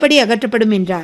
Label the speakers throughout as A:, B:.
A: முறைப்படி அகற்றப்படும் என்றார்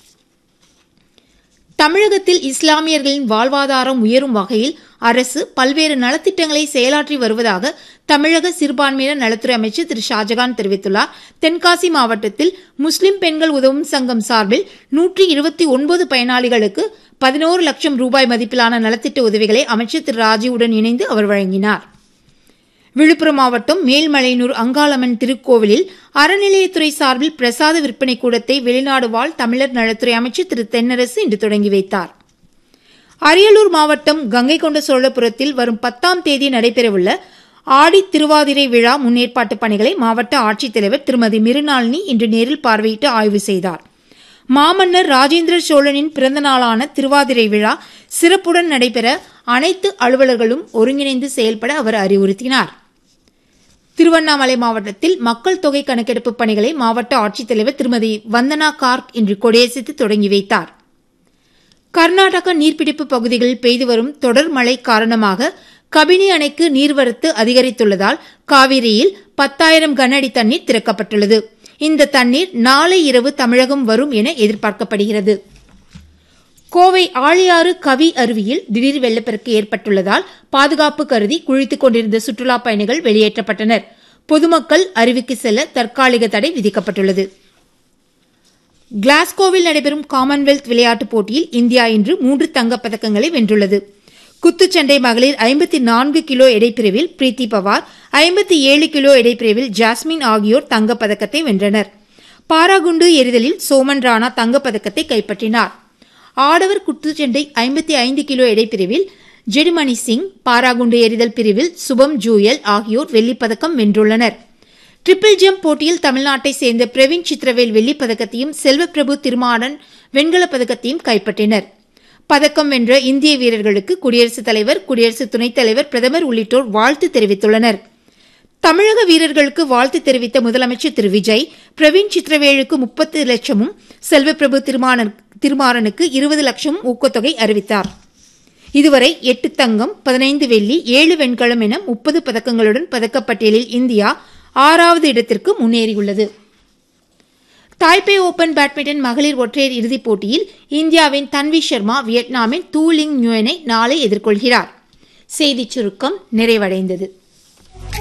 A: தமிழகத்தில் இஸ்லாமியர்களின் வாழ்வாதாரம் உயரும் வகையில் அரசு பல்வேறு நலத்திட்டங்களை செயலாற்றி வருவதாக தமிழக சிறுபான்மையினர் நலத்துறை அமைச்சர் திரு ஷாஜகான் தெரிவித்துள்ளார் தென்காசி மாவட்டத்தில் முஸ்லிம் பெண்கள் உதவும் சங்கம் சார்பில் நூற்றி இருபத்தி ஒன்பது பயனாளிகளுக்கு பதினோரு லட்சம் ரூபாய் மதிப்பிலான நலத்திட்ட உதவிகளை அமைச்சர் திரு ராஜீவுடன் இணைந்து அவர் வழங்கினார் விழுப்புரம் மாவட்டம் மேல்மலையனூர் அங்காளம்மன் திருக்கோவிலில் அறநிலையத்துறை சார்பில் பிரசாத விற்பனை கூடத்தை வெளிநாடு வாழ் தமிழர் நலத்துறை அமைச்சர் திரு தென்னரசு இன்று தொடங்கி வைத்தார் அரியலூர் மாவட்டம் கங்கை கொண்ட சோழபுரத்தில் வரும் பத்தாம் தேதி நடைபெறவுள்ள ஆடி திருவாதிரை விழா முன்னேற்பாட்டு பணிகளை மாவட்ட ஆட்சித்தலைவர் திருமதி மிருநாளினி இன்று நேரில் பார்வையிட்டு ஆய்வு செய்தார் மாமன்னர் ராஜேந்திர சோழனின் பிறந்த நாளான திருவாதிரை விழா சிறப்புடன் நடைபெற அனைத்து அலுவலர்களும் ஒருங்கிணைந்து செயல்பட அவர் அறிவுறுத்தினார் திருவண்ணாமலை மாவட்டத்தில் மக்கள் தொகை கணக்கெடுப்பு பணிகளை மாவட்ட ஆட்சித்தலைவர் திருமதி வந்தனா கார்க் இன்று கொடியசைத்து தொடங்கி வைத்தார் கர்நாடக நீர்பிடிப்பு பகுதிகளில் பெய்து வரும் தொடர் மழை காரணமாக கபினி அணைக்கு நீர்வரத்து அதிகரித்துள்ளதால் காவிரியில் பத்தாயிரம் கன அடி தண்ணீர் திறக்கப்பட்டுள்ளது இந்த தண்ணீர் நாளை இரவு தமிழகம் வரும் என எதிர்பார்க்கப்படுகிறது கோவை ஆழியாறு கவி அருவியில் திடீர் வெள்ளப்பெருக்கு ஏற்பட்டுள்ளதால் பாதுகாப்பு கருதி குளித்துக் கொண்டிருந்த சுற்றுலாப் பயணிகள் வெளியேற்றப்பட்டனர் பொதுமக்கள் அருவிக்கு செல்ல தற்காலிக தடை விதிக்கப்பட்டுள்ளது கிளாஸ்கோவில் நடைபெறும் காமன்வெல்த் விளையாட்டுப் போட்டியில் இந்தியா இன்று மூன்று தங்கப் பதக்கங்களை வென்றுள்ளது குத்துச்சண்டை மகளிர் ஐம்பத்தி நான்கு கிலோ எடைப்பிரிவில் பிரீத்தி பவார் ஐம்பத்தி ஏழு கிலோ எடைப்பிரிவில் ஜாஸ்மின் ஆகியோர் தங்கப் பதக்கத்தை வென்றனர் பாராகுண்டு எறிதலில் சோமன் ராணா தங்கப் பதக்கத்தை கைப்பற்றினார் ஆடவர் குத்துச்சண்டை ஐம்பத்தி ஐந்து கிலோ எடைப்பிரிவில் ஜெடுமணி சிங் பாராகுண்டு எறிதல் பிரிவில் சுபம் ஜூயல் ஆகியோர் வெள்ளிப்பதக்கம் வென்றுள்ளனர் ட்ரிபிள் ஜம்ப் போட்டியில் தமிழ்நாட்டை சேர்ந்த பிரவீன் சித்திரவேல் வெள்ளிப் பதக்கத்தையும் செல்வப்பிரபு திருமாடன் வெண்கலப் பதக்கத்தையும் கைப்பற்றினர் பதக்கம் வென்ற இந்திய வீரர்களுக்கு குடியரசுத் தலைவர் குடியரசு துணைத் தலைவர் பிரதமர் உள்ளிட்டோர் வாழ்த்து தெரிவித்துள்ளனர் தமிழக வீரர்களுக்கு வாழ்த்து தெரிவித்த முதலமைச்சர் திரு விஜய் பிரவீன் சித்திரவேலுக்கு முப்பத்து லட்சமும் செல்வப்பிரபு திருமானன் திருமாறனுக்கு இருபது லட்சம் ஊக்கத்தொகை அறிவித்தார் இதுவரை எட்டு தங்கம் பதினைந்து வெள்ளி ஏழு வெண்கலம் என முப்பது பதக்கங்களுடன் பதக்கப்பட்டியலில் இந்தியா ஆறாவது இடத்திற்கு முன்னேறியுள்ளது தாய்பே ஓபன் பேட்மிண்டன் மகளிர் ஒற்றையர் இறுதிப் போட்டியில் இந்தியாவின் தன்வி சர்மா வியட்நாமின் தூலிங் நியூயனை நாளை எதிர்கொள்கிறார் செய்திச் சுருக்கம் நிறைவடைந்தது